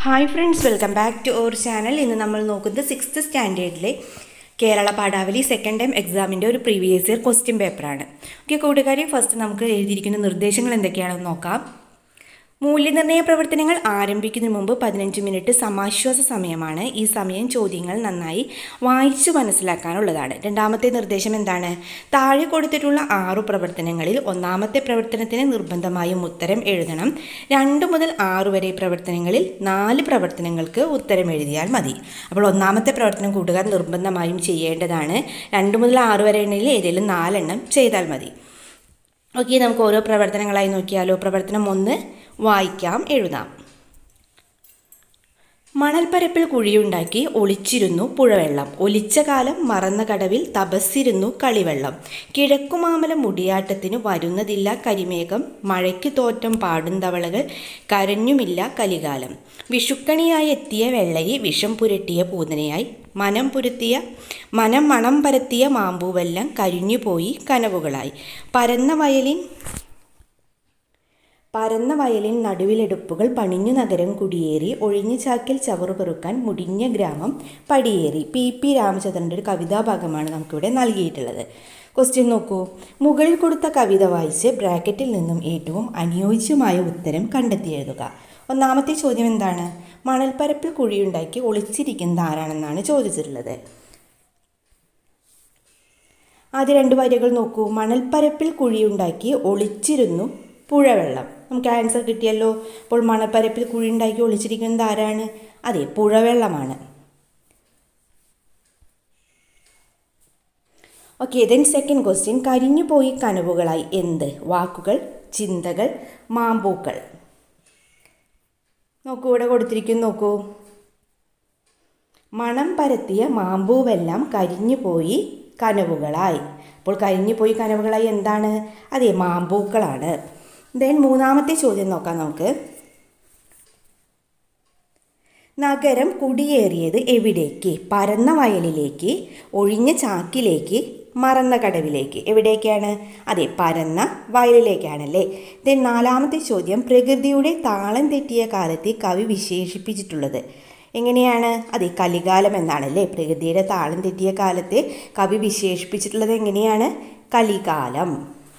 hi friends welcome back to our channel ഇന്ന് നമ്മൾ നോക്കുന്നത് സിക്സ്ത് സ്റ്റാൻഡേർഡിലെ കേരള പാഠാവലി സെക്കൻഡ് ടൈം എക്സാമിൻ്റെ ഒരു പ്രീവിയസ് ഇയർ ക്വസ്റ്റ്യൻ പേപ്പറാണ് ഓക്കെ കൂട്ടുകാരി ഫസ്റ്റ് നമുക്ക് എഴുതിയിരിക്കുന്ന നിർദ്ദേശങ്ങൾ എന്തൊക്കെയാണെന്ന് നോക്കാം മൂല്യനിർണ്ണയ പ്രവർത്തനങ്ങൾ ആരംഭിക്കുന്നതിന് മുമ്പ് പതിനഞ്ച് മിനിറ്റ് സമാശ്വാസ സമയമാണ് ഈ സമയം ചോദ്യങ്ങൾ നന്നായി വായിച്ചു മനസ്സിലാക്കാനുള്ളതാണ് രണ്ടാമത്തെ നിർദ്ദേശം എന്താണ് താഴെ കൊടുത്തിട്ടുള്ള ആറു പ്രവർത്തനങ്ങളിൽ ഒന്നാമത്തെ പ്രവർത്തനത്തിന് നിർബന്ധമായും ഉത്തരം എഴുതണം രണ്ട് മുതൽ ആറ് വരെ പ്രവർത്തനങ്ങളിൽ നാല് പ്രവർത്തനങ്ങൾക്ക് ഉത്തരം എഴുതിയാൽ മതി അപ്പോൾ ഒന്നാമത്തെ പ്രവർത്തനം കൂട്ടുകാർ നിർബന്ധമായും ചെയ്യേണ്ടതാണ് രണ്ട് മുതൽ ആറ് വരെ എണ്ണയിൽ ഏതെങ്കിലും നാലെണ്ണം ചെയ്താൽ മതി ഓക്കെ നമുക്ക് ഓരോ പ്രവർത്തനങ്ങളായി നോക്കിയാലോ പ്രവർത്തനം ഒന്ന് വായിക്കാം എഴുതാം മണൽപ്പരപ്പിൽ കുഴിയുണ്ടാക്കി ഒളിച്ചിരുന്നു പുഴവെള്ളം ഒലിച്ച കാലം മറന്ന കടവിൽ തപസ്സിരുന്നു കളിവെള്ളം കിഴക്കുമാമല മുടിയാട്ടത്തിന് വരുന്നതില്ല കരിമേഘം മഴയ്ക്ക് തോറ്റം പാടും തവളകൾ കരഞ്ഞുമില്ല കലികാലം വിഷുക്കണിയായി എത്തിയ വെള്ളരി വിഷം പുരട്ടിയ പൂതനയായി മനം പുരത്തിയ മനം മണം പരത്തിയ മാമ്പൂവെല്ലാം കരിഞ്ഞുപോയി കനവുകളായി പരന്ന വയലിൻ പരന്ന വയലിൻ നടുവിലെടുപ്പുകൾ പണിഞ്ഞു നഗരം കുടിയേറി ഒഴിഞ്ഞ ചാക്കിൽ ചവറു പെറുക്കാൻ മുടിഞ്ഞ ഗ്രാമം പടിയേറി പി പി രാമചന്ദ്രൻ്റെ ഒരു കവിതാഭാഗമാണ് നമുക്കിവിടെ നൽകിയിട്ടുള്ളത് ക്വസ്റ്റ്യൻ നോക്കൂ മുകളിൽ കൊടുത്ത കവിത വായിച്ച് ബ്രാക്കറ്റിൽ നിന്നും ഏറ്റവും അനുയോജ്യമായ ഉത്തരം കണ്ടെത്തി എഴുതുക ഒന്നാമത്തെ ചോദ്യം എന്താണ് മണൽപ്പരപ്പിൽ കുഴിയുണ്ടാക്കി ഒളിച്ചിരിക്കുന്നത് ആരാണെന്നാണ് ചോദിച്ചിട്ടുള്ളത് ആദ്യ രണ്ട് വരികൾ നോക്കൂ മണൽപ്പരപ്പിൽ കുഴിയുണ്ടാക്കി ഒളിച്ചിരുന്നു പുഴവെള്ളം നമുക്ക് ആൻസർ കിട്ടിയല്ലോ അപ്പോൾ മണൽപ്പരപ്പിൽ കുഴിയുണ്ടാക്കി ഒളിച്ചിരിക്കുന്നത് ആരാണ് അതെ പുഴവെള്ളമാണ് ഓക്കെ ദെൻ സെക്കൻഡ് ക്വസ്റ്റ്യൻ കരിഞ്ഞുപോയി കനവുകളായി എന്ത് വാക്കുകൾ ചിന്തകൾ മാമ്പൂക്കൾ നോക്കൂ ഇവിടെ കൊടുത്തിരിക്കുന്നു നോക്കൂ മണം പരത്തിയ മാമ്പൂവെല്ലാം കരിഞ്ഞുപോയി കനവുകളായി അപ്പോൾ കരിഞ്ഞുപോയി കനവുകളായി എന്താണ് അതെ മാമ്പൂക്കളാണ് ദെൻ മൂന്നാമത്തെ ചോദ്യം നോക്കാം നമുക്ക് നഗരം കുടിയേറിയത് എവിടേക്ക് പരന്ന വയലിലേക്ക് ഒഴിഞ്ഞ ചാക്കിലേക്ക് മറന്ന കടവിലേക്ക് എവിടേക്കാണ് അതെ പരന്ന വയലിലേക്കാണല്ലേ ദെൻ നാലാമത്തെ ചോദ്യം പ്രകൃതിയുടെ താളം തെറ്റിയ കാലത്തെ കവി വിശേഷിപ്പിച്ചിട്ടുള്ളത് എങ്ങനെയാണ് അതെ കലികാലം എന്നാണല്ലേ പ്രകൃതിയുടെ താളം തെറ്റിയ കാലത്തെ കവി വിശേഷിപ്പിച്ചിട്ടുള്ളത് എങ്ങനെയാണ് കലികാലം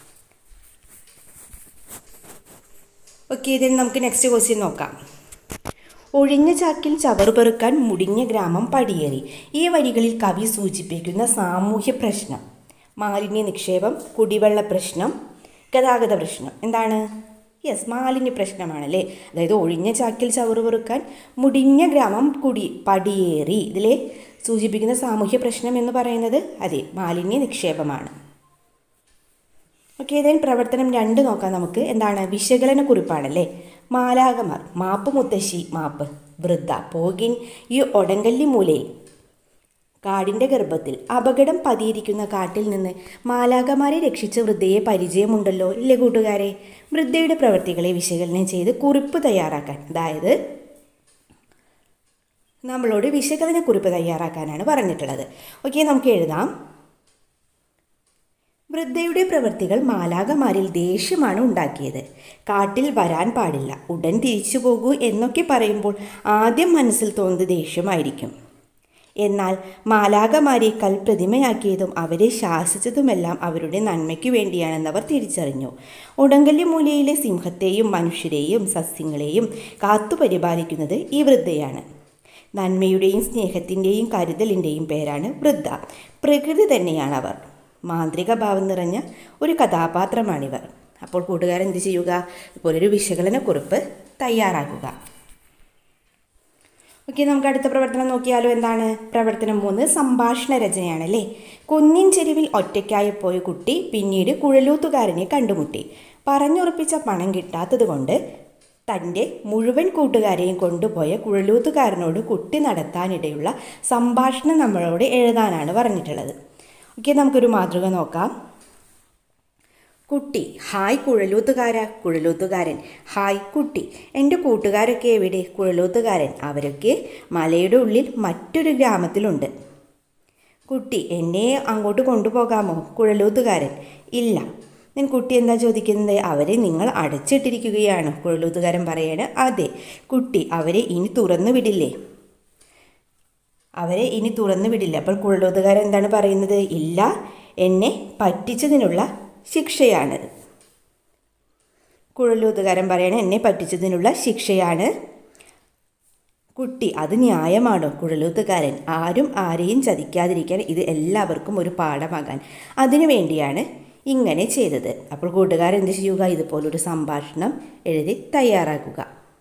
ഓക്കെ ഇതിന് നമുക്ക് നെക്സ്റ്റ് ക്വസ്റ്റ്യൻ നോക്കാം ഒഴിഞ്ഞ ചാക്കിൽ ചവറ് പെറുക്കാൻ മുടിഞ്ഞ ഗ്രാമം പടിയേറി ഈ വരികളിൽ കവി സൂചിപ്പിക്കുന്ന സാമൂഹ്യ പ്രശ്നം മാലിന്യ നിക്ഷേപം കുടിവെള്ള പ്രശ്നം ഗതാഗത പ്രശ്നം എന്താണ് യെസ് മാലിന്യ പ്രശ്നമാണല്ലേ അതായത് ഒഴിഞ്ഞ ചാക്കിൽ ചവറ് പെറുക്കാൻ മുടിഞ്ഞ ഗ്രാമം കുടി പടിയേറി ഇതിലെ സൂചിപ്പിക്കുന്ന സാമൂഹ്യ പ്രശ്നം എന്ന് പറയുന്നത് അതെ മാലിന്യ നിക്ഷേപമാണ് ഓക്കെ ദെൻ പ്രവർത്തനം രണ്ട് നോക്കാം നമുക്ക് എന്താണ് വിശകലന കുറിപ്പാണല്ലേ മാലാകമാർ മാപ്പ് മുത്തശ്ശി മാപ്പ് വൃദ്ധ പോകിൻ ഈ ഒടങ്കല്ലി മൂലയിൽ കാടിൻ്റെ ഗർഭത്തിൽ അപകടം പതിയിരിക്കുന്ന കാട്ടിൽ നിന്ന് മാലാകമാരെ രക്ഷിച്ച വൃദ്ധയെ പരിചയമുണ്ടല്ലോ ഇല്ലേ കൂട്ടുകാരെ വൃദ്ധയുടെ പ്രവൃത്തികളെ വിശകലനം ചെയ്ത് കുറിപ്പ് തയ്യാറാക്കാൻ അതായത് നമ്മളോട് വിശകലന കുറിപ്പ് തയ്യാറാക്കാനാണ് പറഞ്ഞിട്ടുള്ളത് ഓക്കെ നമുക്ക് എഴുതാം വൃദ്ധയുടെ പ്രവൃത്തികൾ മാലാകമാരിൽ ദേഷ്യമാണ് ഉണ്ടാക്കിയത് കാട്ടിൽ വരാൻ പാടില്ല ഉടൻ തിരിച്ചു പോകൂ എന്നൊക്കെ പറയുമ്പോൾ ആദ്യം മനസ്സിൽ തോന്നുന്നത് ദേഷ്യമായിരിക്കും എന്നാൽ മാലാകമാരെ കൽപ്രതിമയാക്കിയതും അവരെ ശാസിച്ചതുമെല്ലാം അവരുടെ നന്മയ്ക്കു വേണ്ടിയാണെന്നവർ തിരിച്ചറിഞ്ഞു ഉടങ്കല്ലി മൂലയിലെ സിംഹത്തെയും മനുഷ്യരെയും സസ്യങ്ങളെയും കാത്തുപരിപാലിക്കുന്നത് ഈ വൃദ്ധയാണ് നന്മയുടെയും സ്നേഹത്തിൻ്റെയും കരുതലിൻ്റെയും പേരാണ് വൃദ്ധ പ്രകൃതി തന്നെയാണ് അവർ മാന്ത്രിക ഭാവം നിറഞ്ഞ ഒരു കഥാപാത്രമാണിവർ അപ്പോൾ കൂട്ടുകാർ എന്ത് ചെയ്യുക ഇതുപോലൊരു വിശകലന കുറിപ്പ് തയ്യാറാക്കുക ഓക്കെ നമുക്ക് അടുത്ത പ്രവർത്തനം നോക്കിയാലോ എന്താണ് പ്രവർത്തനം മൂന്ന് സംഭാഷണ രചനയാണല്ലേ കുന്നിൻ ചെരുവിൽ ഒറ്റയ്ക്കായി പോയ കുട്ടി പിന്നീട് കുഴലൂത്തുകാരനെ കണ്ടുമുട്ടി പറഞ്ഞുറപ്പിച്ച പണം കിട്ടാത്തത് കൊണ്ട് തൻ്റെ മുഴുവൻ കൂട്ടുകാരെയും കൊണ്ടുപോയ കുഴലൂത്തുകാരനോട് കുട്ടി നടത്താനിടയുള്ള സംഭാഷണം നമ്മളോട് എഴുതാനാണ് പറഞ്ഞിട്ടുള്ളത് ഓക്കെ നമുക്കൊരു മാതൃക നോക്കാം കുട്ടി ഹായ് കുഴലൂത്തുകാര കുഴലൂത്തുകാരൻ ഹായ് കുട്ടി എൻ്റെ കൂട്ടുകാരൊക്കെ എവിടെ കുഴലൂത്തുകാരൻ അവരൊക്കെ മലയുടെ ഉള്ളിൽ മറ്റൊരു ഗ്രാമത്തിലുണ്ട് കുട്ടി എന്നെ അങ്ങോട്ട് കൊണ്ടുപോകാമോ കുഴലൂത്തുകാരൻ ഇല്ല then കുട്ടി എന്താ ചോദിക്കുന്നത് അവരെ നിങ്ങൾ അടച്ചിട്ടിരിക്കുകയാണോ കുഴലൂത്തുകാരൻ പറയാണ് അതെ കുട്ടി അവരെ ഇനി തുറന്നു വിടില്ലേ അവരെ ഇനി തുറന്നു വിടില്ല അപ്പോൾ കുഴലൂത്തുകാരൻ എന്താണ് പറയുന്നത് ഇല്ല എന്നെ പറ്റിച്ചതിനുള്ള ശിക്ഷയാണ് കുഴലൂത്തുകാരൻ പറയണ എന്നെ പറ്റിച്ചതിനുള്ള ശിക്ഷയാണ് കുട്ടി അത് ന്യായമാണോ കുഴലൂത്തുകാരൻ ആരും ആരെയും ചതിക്കാതിരിക്കാൻ ഇത് എല്ലാവർക്കും ഒരു പാഠമാകാൻ അതിനു വേണ്ടിയാണ് ഇങ്ങനെ ചെയ്തത് അപ്പോൾ കൂട്ടുകാരൻ എന്ത് ചെയ്യുക ഇതുപോലൊരു സംഭാഷണം എഴുതി തയ്യാറാക്കുക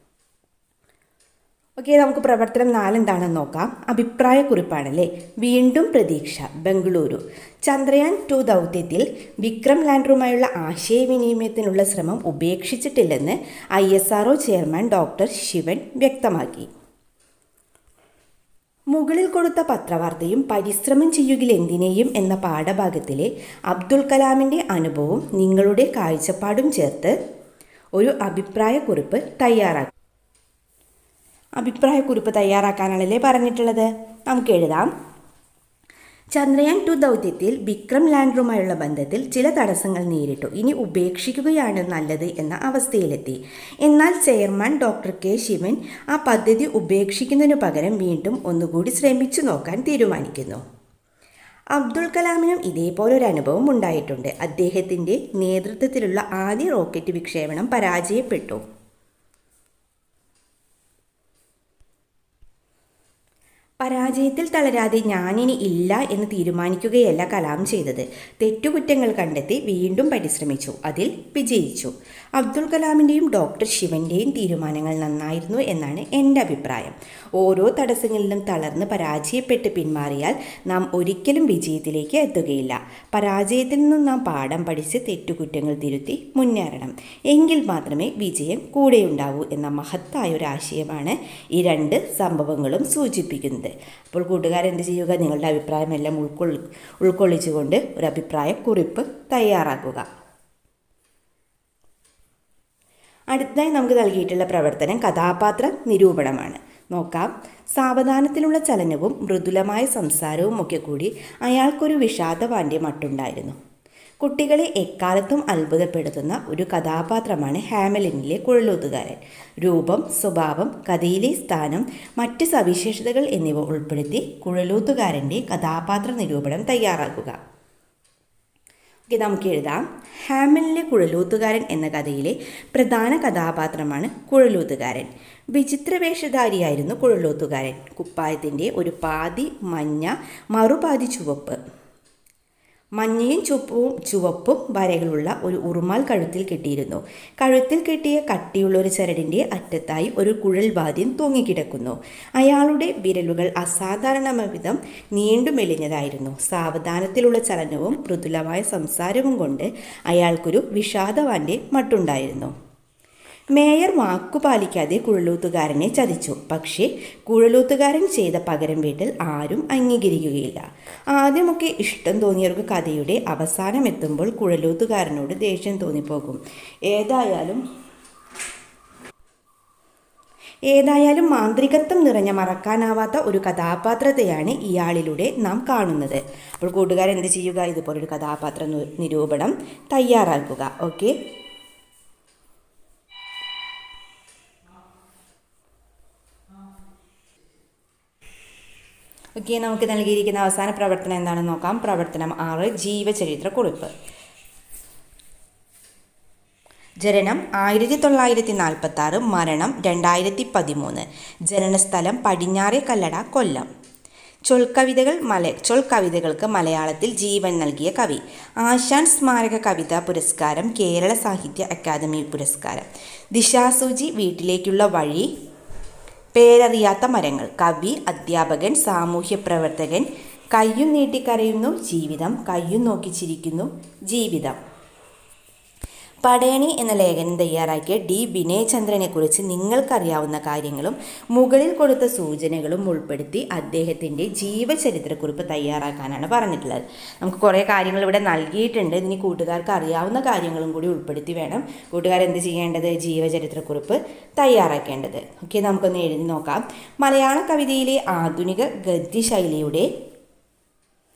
ഓക്കെ നമുക്ക് പ്രവർത്തനം നാലെന്താണെന്ന് നോക്കാം അഭിപ്രായക്കുറിപ്പാണല്ലേ വീണ്ടും പ്രതീക്ഷ ബംഗളൂരു ചന്ദ്രയാൻ ടു ദൗത്യത്തിൽ വിക്രം ലാൻഡറുമായുള്ള ആശയവിനിമയത്തിനുള്ള ശ്രമം ഉപേക്ഷിച്ചിട്ടില്ലെന്ന് I S R chairman doctor Sivan വ്യക്തമാക്കി മുകളിൽ കൊടുത്ത പത്രവാർത്തയും പരിശ്രമം ചെയ്യുകിൽ എന്തിനേയും എന്ന പാഠഭാഗത്തിലെ അബ്ദുൽ കലാമിൻ്റെ അനുഭവവും നിങ്ങളുടെ കാഴ്ചപ്പാടും ചേർത്ത് ഒരു അഭിപ്രായക്കുറിപ്പ് തയ്യാറാക്കും അഭിപ്രായക്കുറിപ്പ് തയ്യാറാക്കാനാണല്ലേ പറഞ്ഞിട്ടുള്ളത് നമുക്ക് എഴുതാം ചന്ദ്രയാൻ ടു ദൗത്യത്തിൽ വിക്രം ലാൻഡറുമായുള്ള ബന്ധത്തിൽ ചില തടസ്സങ്ങൾ നേരിട്ടു ഇനി ഉപേക്ഷിക്കുകയാണ് നല്ലത് എന്ന അവസ്ഥയിലെത്തി എന്നാൽ ചെയർമാൻ ഡോക്ടർ കെ ശിവൻ ആ പദ്ധതി ഉപേക്ഷിക്കുന്നതിനു പകരം വീണ്ടും ഒന്നുകൂടി ശ്രമിച്ചു നോക്കാൻ തീരുമാനിക്കുന്നു അബ്ദുൾ കലാമിനും ഇതേപോലൊരു അനുഭവം ഉണ്ടായിട്ടുണ്ട് അദ്ദേഹത്തിൻ്റെ നേതൃത്വത്തിലുള്ള ആദ്യ റോക്കറ്റ് വിക്ഷേപണം പരാജയപ്പെട്ടു പരാജയത്തിൽ തളരാതെ ഞാനിനി ഇല്ല എന്ന് തീരുമാനിക്കുകയല്ല കലാം ചെയ്തത് തെറ്റുകുറ്റങ്ങൾ കണ്ടെത്തി വീണ്ടും പരിശ്രമിച്ചു അതിൽ വിജയിച്ചു അബ്ദുൾ കലാമിൻ്റെയും ഡോക്ടർ ശിവൻ്റെയും തീരുമാനങ്ങൾ നന്നായിരുന്നു എന്നാണ് എൻ്റെ അഭിപ്രായം ഓരോ തടസ്സങ്ങളിലും തളർന്ന് പരാജയപ്പെട്ട് പിന്മാറിയാൽ നാം ഒരിക്കലും വിജയത്തിലേക്ക് എത്തുകയില്ല പരാജയത്തിൽ നിന്നും നാം പാഠം പഠിച്ച് തെറ്റുകുറ്റങ്ങൾ തിരുത്തി മുന്നേറണം എങ്കിൽ മാത്രമേ വിജയം കൂടെയുണ്ടാവൂ എന്ന മഹത്തായ ഒരു ആശയമാണ് ഈ രണ്ട് സംഭവങ്ങളും സൂചിപ്പിക്കുന്നത് അപ്പോൾ കൂട്ടുകാരെന്ത് ചെയ്യുക നിങ്ങളുടെ അഭിപ്രായമെല്ലാം ഉൾക്കൊള്ളി ഉൾക്കൊള്ളിച്ചുകൊണ്ട് ഒരു അഭിപ്രായ കുറിപ്പ് തയ്യാറാക്കുക അടുത്തതായി നമുക്ക് നൽകിയിട്ടുള്ള പ്രവർത്തനം കഥാപാത്ര നിരൂപണമാണ് നോക്കാം സാവധാനത്തിലുള്ള ചലനവും മൃദുലമായ സംസാരവും ഒക്കെ കൂടി അയാൾക്കൊരു വിഷാദവാൻ്റെ മട്ടുണ്ടായിരുന്നു കുട്ടികളെ എക്കാലത്തും അത്ഭുതപ്പെടുത്തുന്ന ഒരു കഥാപാത്രമാണ് ഹാമലിനിലെ കുഴലൂത്തുകാരൻ രൂപം സ്വഭാവം കഥയിലെ സ്ഥാനം മറ്റ് സവിശേഷതകൾ എന്നിവ ഉൾപ്പെടുത്തി കുഴലൂത്തുകാരൻ്റെ കഥാപാത്ര നിരൂപണം തയ്യാറാക്കുക ഓക്കെ നമുക്ക് എഴുതാം ഹാമലിലെ കുഴലൂത്തുകാരൻ എന്ന കഥയിലെ പ്രധാന കഥാപാത്രമാണ് കുഴലൂത്തുകാരൻ വിചിത്ര വേഷധാരിയായിരുന്നു കുഴലൂത്തുകാരൻ കുപ്പായത്തിൻ്റെ ഒരു പാതി മഞ്ഞ മറുപാതി ചുവപ്പ് മഞ്ഞയും ചുവപ്പും ചുവപ്പും വരകളുള്ള ഒരു ഉറുമാൽ കഴുത്തിൽ കെട്ടിയിരുന്നു കഴുത്തിൽ കെട്ടിയ കട്ടിയുള്ള ഒരു ചരടിൻ്റെ അറ്റത്തായി ഒരു കുഴൽ വാദ്യം തൂങ്ങിക്കിടക്കുന്നു അയാളുടെ വിരലുകൾ അസാധാരണവിധം നീണ്ടു മെലിഞ്ഞതായിരുന്നു സാവധാനത്തിലുള്ള ചലനവും മൃദുലമായ സംസാരവും കൊണ്ട് അയാൾക്കൊരു വിഷാദവാൻ്റെ മട്ടുണ്ടായിരുന്നു മേയർ വാക്കു പാലിക്കാതെ കുഴലൂത്തുകാരനെ ചതിച്ചു പക്ഷേ കുഴലൂത്തുകാരൻ ചെയ്ത പകരം വീട്ടിൽ ആരും അംഗീകരിക്കുകയില്ല ആദ്യമൊക്കെ ഇഷ്ടം തോന്നിയവർക്ക് കഥയുടെ അവസാനം എത്തുമ്പോൾ കുഴലൂത്തുകാരനോട് ദേഷ്യം തോന്നിപ്പോകും ഏതായാലും ഏതായാലും മാന്ത്രികത്വം നിറഞ്ഞ മറക്കാനാവാത്ത ഒരു കഥാപാത്രത്തെയാണ് ഇയാളിലൂടെ നാം കാണുന്നത് അപ്പോൾ കൂട്ടുകാർ എന്ത് ചെയ്യുക ഇതുപോലൊരു കഥാപാത്ര നി- നിരൂപണം തയ്യാറാക്കുക ഓക്കെ ഓക്കെ നമുക്ക് നൽകിയിരിക്കുന്ന അവസാന പ്രവർത്തനം എന്താണെന്ന് നോക്കാം പ്രവർത്തനം ആറ് ജീവചരിത്ര കുറിപ്പ് ജനനം ആയിരത്തി തൊള്ളായിരത്തി നാൽപ്പത്തി ആറ് മരണം രണ്ടായിരത്തി പതിമൂന്ന് ജനനസ്ഥലം പടിഞ്ഞാറേ കല്ലട കൊല്ലം ചൊൽക്കവിതകൾ മല ചൊൽക്കവിതകൾക്ക് മലയാളത്തിൽ ജീവൻ നൽകിയ കവി ആശാൻ സ്മാരക കവിതാ പുരസ്കാരം കേരള സാഹിത്യ അക്കാദമി പുരസ്കാരം ദിശാസൂചി വീട്ടിലേക്കുള്ള വഴി പേരറിയാത്ത മരങ്ങൾ കവി അധ്യാപകൻ സാമൂഹ്യ പ്രവർത്തകൻ കയ്യും നീട്ടിക്കരയുന്നു ജീവിതം കയ്യും നോക്കി ചിരിക്കുന്നു ജീവിതം പടയണി എന്ന ലേഖനം തയ്യാറാക്കിയ ഡി വിനയചന്ദ്രനെക്കുറിച്ച് നിങ്ങൾക്കറിയാവുന്ന കാര്യങ്ങളും മുകളിൽ കൊടുത്ത സൂചനകളും ഉൾപ്പെടുത്തി അദ്ദേഹത്തിൻ്റെ ജീവചരിത്രക്കുറിപ്പ് തയ്യാറാക്കാനാണ് പറഞ്ഞിട്ടുള്ളത് നമുക്ക് കുറേ കാര്യങ്ങൾ ഇവിടെ നൽകിയിട്ടുണ്ട് ഇനി കൂട്ടുകാർക്ക് അറിയാവുന്ന കാര്യങ്ങളും കൂടി ഉൾപ്പെടുത്തി വേണം കൂട്ടുകാർ എന്ത് ചെയ്യേണ്ടത് ജീവചരിത്രക്കുറിപ്പ് തയ്യാറാക്കേണ്ടത് ഓക്കെ നമുക്കൊന്ന് എഴുതി നോക്കാം മലയാള കവിതയിലെ ആധുനിക ഗദ്യശൈലിയുടെ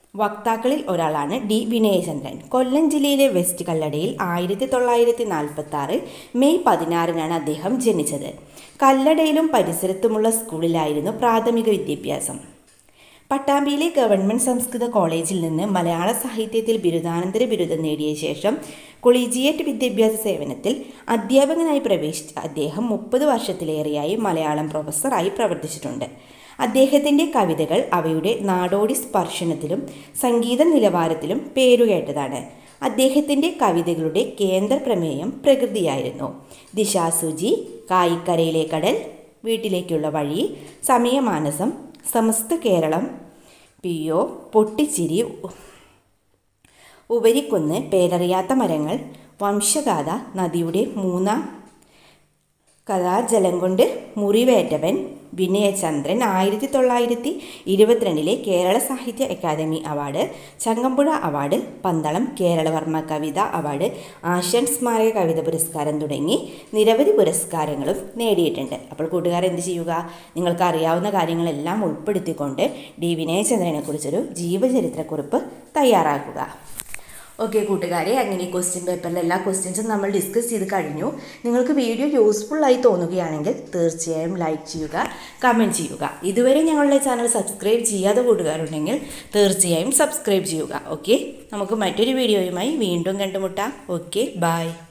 വക്താക്കളിൽ ഒരാളാണ് ഡി വിനയചന്ദ്രൻ കൊല്ലം ജില്ലയിലെ വെസ്റ്റ് കല്ലടയിൽ ആയിരത്തി തൊള്ളായിരത്തി നാൽപ്പത്തി ആറ് മെയ് പതിനാറിനാണ് അദ്ദേഹം ജനിച്ചത് കല്ലടയിലും പരിസരത്തുമുള്ള സ്കൂളിലായിരുന്നു പ്രാഥമിക വിദ്യാഭ്യാസം പട്ടാമ്പിയിലെ ഗവൺമെൻറ് സംസ്കൃത കോളേജിൽ നിന്ന് മലയാള സാഹിത്യത്തിൽ ബിരുദാനന്തര ബിരുദം നേടിയ ശേഷം കൊളീജിയേറ്റ് വിദ്യാഭ്യാസ സേവനത്തിൽ അധ്യാപകനായി പ്രവേശിച്ച അദ്ദേഹം മുപ്പത് വർഷത്തിലേറെയായി മലയാളം പ്രൊഫസറായി പ്രവർത്തിച്ചിട്ടുണ്ട് അദ്ദേഹത്തിൻ്റെ കവിതകൾ അവയുടെ നാടോടി സ്പർശനത്തിലും സംഗീത നിലവാരത്തിലും പേരുകേട്ടതാണ് അദ്ദേഹത്തിൻ്റെ കവിതകളുടെ കേന്ദ്ര പ്രമേയം പ്രകൃതിയായിരുന്നു ദിശാസുചി കായിക്കരയിലെ കടൽ വീട്ടിലേക്കുള്ള വഴി സമയമാനസം സമസ്ത കേരളം പി ഒ പൊട്ടിച്ചിരി ഉപരിക്കുന്ന് പേരറിയാത്ത മരങ്ങൾ വംശഗാഥ നദിയുടെ മൂന്നാം കഥാ ജലം കൊണ്ട് മുറിവേറ്റവൻ വിനയചന്ദ്രൻ ആയിരത്തി തൊള്ളായിരത്തി ഇരുപത്തിരണ്ടിലെ കേരള സാഹിത്യ അക്കാദമി അവാർഡ് ചങ്ങമ്പുഴ അവാർഡ് പന്തളം കേരളവർമ്മ കവിത അവാർഡ് ആശൻ സ്മാരക കവിത പുരസ്കാരം തുടങ്ങി നിരവധി പുരസ്കാരങ്ങളും നേടിയിട്ടുണ്ട് അപ്പോൾ കൂട്ടുകാർ എന്ത് ചെയ്യുക നിങ്ങൾക്ക് അറിയാവുന്ന കാര്യങ്ങളെല്ലാം ഉൾപ്പെടുത്തിക്കൊണ്ട് ഡി വിനയചന്ദ്രനെക്കുറിച്ചൊരു ജീവചരിത്രക്കുറിപ്പ് തയ്യാറാക്കുക ഓക്കെ കൂട്ടുകാരെ അങ്ങനെ ക്വസ്റ്റ്യൻ പേപ്പറിലെ എല്ലാ ക്വസ്റ്റ്യൻസും നമ്മൾ ഡിസ്കസ് ചെയ്ത് കഴിഞ്ഞു നിങ്ങൾക്ക് വീഡിയോ യൂസ്ഫുൾ ആയി തോന്നുകയാണെങ്കിൽ തീർച്ചയായും ലൈക്ക് ചെയ്യുക കമൻറ്റ് ചെയ്യുക ഇതുവരെ ഞങ്ങളുടെ ചാനൽ സബ്സ്ക്രൈബ് ചെയ്യാതെ കൂട്ടുകാരുണ്ടെങ്കിൽ തീർച്ചയായും സബ്സ്ക്രൈബ് ചെയ്യുക ഓക്കെ നമുക്ക് മറ്റൊരു വീഡിയോയുമായി വീണ്ടും കണ്ടുമുട്ടാം ഓക്കെ ബായ്